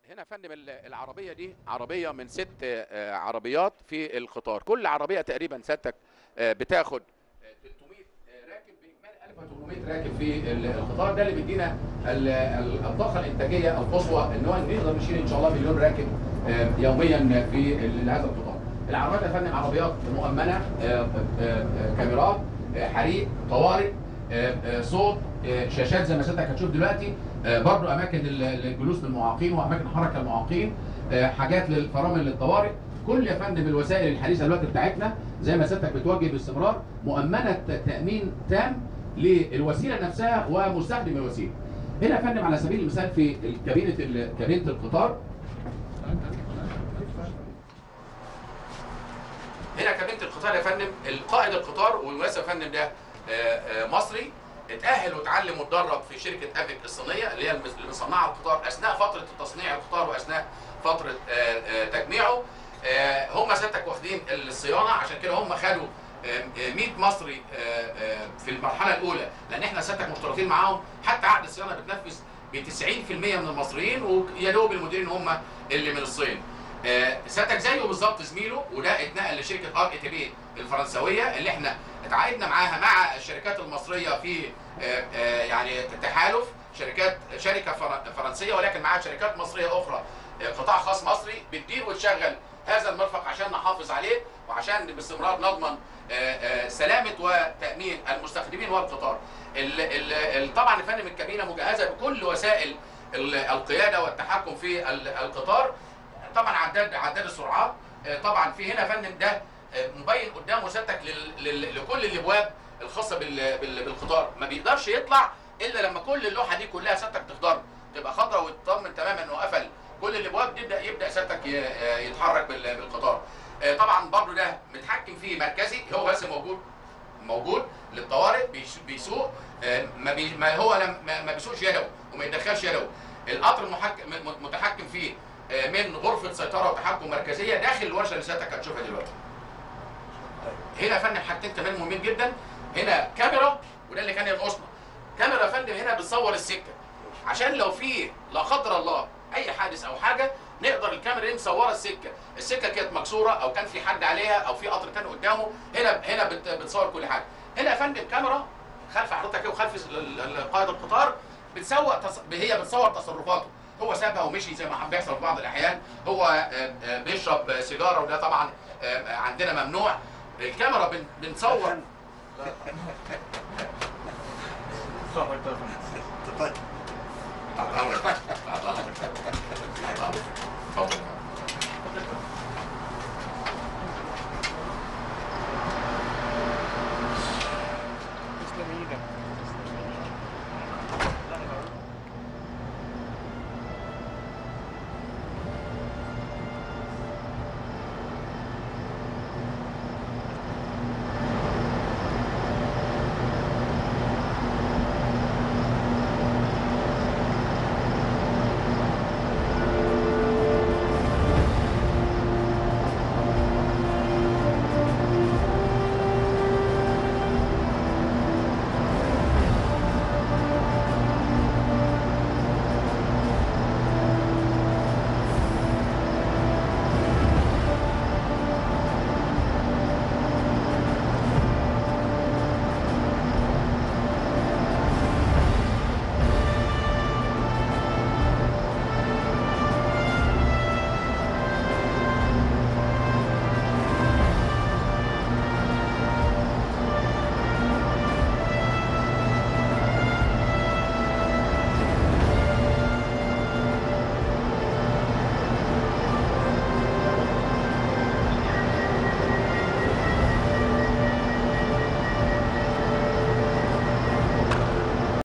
هنا يا فندم ال- العربيه دي عربيه من ست آه، عربيات في القطار كل عربيه تقريبا سيادتك آه، بتاخد آه، 300 آه، راكب باجمالي 1800 راكب في ال- القطار ده اللي بيدينا ال- ال- الطاقه الانتاجيه القصوى ان هو نقدر نشيل ان شاء الله مليون راكب آه، يوميا في ال- هذا القطار. العربيات يا فندم عربيات مؤمنه آه، آه، آه، كاميرات آه، حريق طوارئ آه، آه، صوت آه، شاشات زي ما سيادتك هتشوف دلوقتي آه، برضو اماكن ال- الجلوس للمعاقين واماكن حركه المعاقين آه، حاجات للفرامل للطوارئ كل يا فندم الوسائل الحديثه دلوقتي بتاعتنا زي ما سيادتك بتوجه باستمرار مؤمنه ت- تامين تام للوسيله نفسها ومستخدم الوسيله. هنا يا فندم على سبيل المثال في كابينه ال- كابينه القطار هنا كابينه القطار يا فندم القائد القطار والمؤسس يا فندم ده آه، آه، مصري اتأهل وتعلم واتدرب في شركة افيك الصينية اللي هي المس- اللي مصنعة القطار أثناء فترة تصنيع القطار وأثناء فترة آه، آه، تجميعه آه، هم سيادتك واخدين الصيانة عشان كده هم خدوا آه، آه، 100 مصري آه، آه، في المرحلة الأولى لأن احنا سيادتك مشتركين معاهم حتى عقد الصيانة بتنفذ ب 90% من المصريين ويا دوب المديرين هم اللي من الصين. آه، سيادتك زيه بالظبط زميله وده اتنقل لشركه ار اي تي بي الفرنسويه اللي احنا اتعاقدنا معاها مع الشركات المصريه في آه، آه، يعني تحالف شركات شركه فر- فرنسيه ولكن معاها شركات مصريه اخرى آه، قطاع خاص مصري بتدير وتشغل هذا المرفق عشان نحافظ عليه وعشان باستمرار نضمن آه، آه، سلامه وتامين المستخدمين والقطار. ال- ال- ال- طبعا يا فندم الكابينه مجهزه بكل وسائل ال- القياده والتحكم في ال- القطار طبعا عداد عداد السرعات آه، طبعا في هنا يا فندم ده آه، مبين قدامه سيادتك لل- لل- لكل الابواب الخاصه بال- بال- بالقطار ما بيقدرش يطلع الا لما كل اللوحه دي كلها سيادتك تخضر تبقى خضراء ويطمن تماما انه قفل كل الابواب يبدا يبدا سيادتك ي- آه، يتحرك بال- بالقطار آه، طبعا برضو ده متحكم فيه مركزي هو بس موجود موجود للطوارئ بيش- بيسوق آه، ما, بي ما هو لم ما ما بيسوقش يدوي وما يدخلش يدوي القطر المحكم م- متحكم فيه آه، من غرفه سيطره وتحكم مركزيه داخل الورشه اللي سيادتك هتشوفها دلوقتي. هنا يا فندم حاجتين كمان مهمين جدا هنا كاميرا وده اللي كان ينقصنا كاميرا يا فندم هنا بتصور السكه عشان لو في لا قدر الله اي حادث او حاجه نقدر الكاميرا دي مصوره السكه السكه كانت مكسوره او كان في حد عليها او في قطر تاني قدامه هنا هنا بت- بتصور كل حاجه هنا يا فندم كاميرا خلف حضرتك ايه وخلف ال- ال- قائد القطار بتسوق تص... هي بتصور تصرفاته هو سابها ومشي زي ما بيحصل في بعض الاحيان هو آه، آه، بيشرب سيجاره وده طبعا آه، عندنا ممنوع الكاميرا بن- بنصور طيب الله يكرمك. الله يكرمك.